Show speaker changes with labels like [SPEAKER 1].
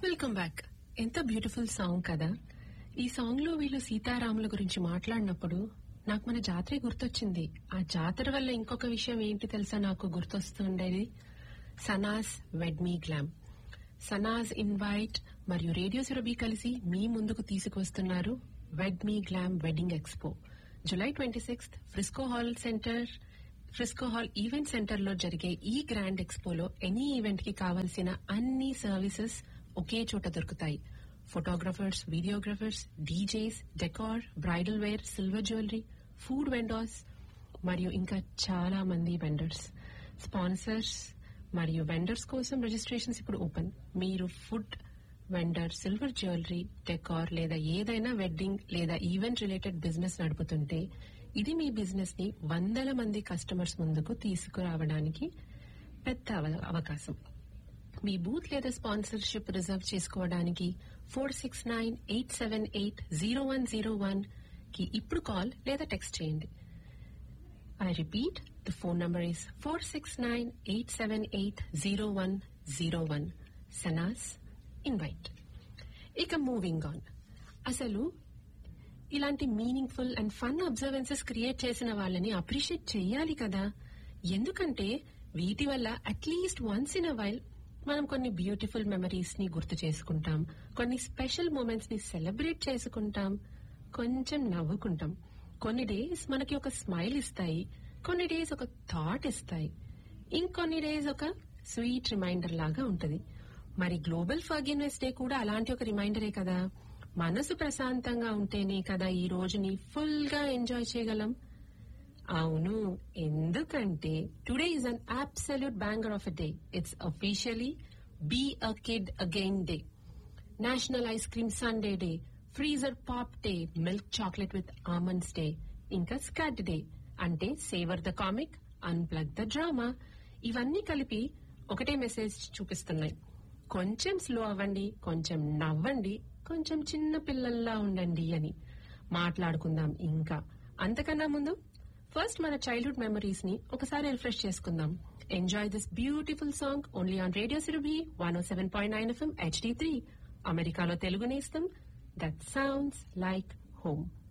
[SPEAKER 1] welcome back ఎంత beautiful song కదా ఈ సాంగ్ లో వీళ్ళు సీతారాముల గురించి మాట్లాడినప్పుడు నాకు మన జాతర గుర్తొచ్చింది ఆ జాతర వల్ల ఇంకొక విషయం ఏంటి తెలుసా నాకు గుర్తొస్తుండేది Sanas wed me glam Sanas invite మరియు రేడియో సురభి కలిసి మీ ముందుకు తీసుకువస్తున్నారు wed me glam wedding expo July twenty sixth Frisco hall center Frisco hall event center లో జరిగే ఈ గ్రాండ్ ఎక్స్పోలో ఎనీ ఈవెంట్ కి కావలసిన అన్ని సర్వీసెస్ ఒకే చోట దొరుకుతాయి photographers videographers DJs decor bridal wear silver jewellery food vendors మరియు ఇంకా చాలా మంది వెండర్స్ స్పాన్సర్స్ మరియు వెండర్స్ కోసం రిజిస్ట్రేషన్స్ ఇప్పుడు ఓపెన్ మీరు food vendor silver jewellery decor లేదా ఏదైనా వెడ్డింగ్ లేదా ఈవెంట్ రిలేటెడ్ బిజినెస్ నడుపుతుంటే ఇది మీ బిజినెస్ ని వందల మంది కస్టమర్స్ ముందుకు తీసుకురావడానికి పెద్ద అవ- అవకాశం మీ బూత్ లేదా స్పాన్సర్షిప్ రిజర్వ్ చేసుకోవడానికి four six nine eight seven eight zero one zero one కి ఇప్పుడు కాల్ లేదా టెక్స్ట్ చేయండి I repeat the phone number is four six nine eight seven eight zero one zero one Sanas invite ఇక moving on అసలు ఇలాంటి meaningful and fun observances create చేసిన వాళ్ళని appreciate చెయ్యాలి కదా ఎందుకంటే వీటి వల్ల at least once in a while మనం కొన్ని బ్యూటిఫుల్ మెమరీస్ ని గుర్తు చేసుకుంటాం కొన్ని స్పెషల్ మూమెంట్స్ ని సెలబ్రేట్ చేసుకుంటాం కొంచెం నవ్వుకుంటాం కొన్ని డేస్ మనకి ఒక స్మైల్ ఇస్తాయి కొన్ని డేస్ ఒక థాట్ ఇస్తాయి ఇంకొన్ని డేస్ ఒక స్వీట్ రిమైండర్ లాగా ఉంటది మరి గ్లోబల్ ఫర్గివ్నెస్ డే కూడా అలాంటి ఒక రిమైండరే కదా మనసు ప్రశాంతంగా ఉంటేనే కదా ఈ రోజుని ఫుల్ గా ఎంజాయ్ చేయగలం అవును ఎందుకంటే today is an absolute banger of a day it's officially be a kid again day national ice cream sundae day freezer pop day milk chocolate with almonds day ఇంకా స్కట్ డే అంటే savour the comic unplug the drama ఇవన్నీ కలిపి ఒకటే message చూపిస్తున్నాయి కొంచెం slow అవ్వండి కొంచెం నవ్వండి కొంచెం చిన్న పిల్లల్లా ఉండండి అని మాట్లాడుకుందాం ఇంకా అంతకన్నా ముందు ఫస్ట్ మన చైల్డ్హుడ్ మెమరీస్ ని ఒకసారి రిఫ్రెష్ చేసుకుందాం enjoy this beautiful song only on radio Surabhi one O seven point nine FM HD three అమెరికాలో తెలుగు నేస్తం దట్ సౌండ్స్ లైక్ హోమ్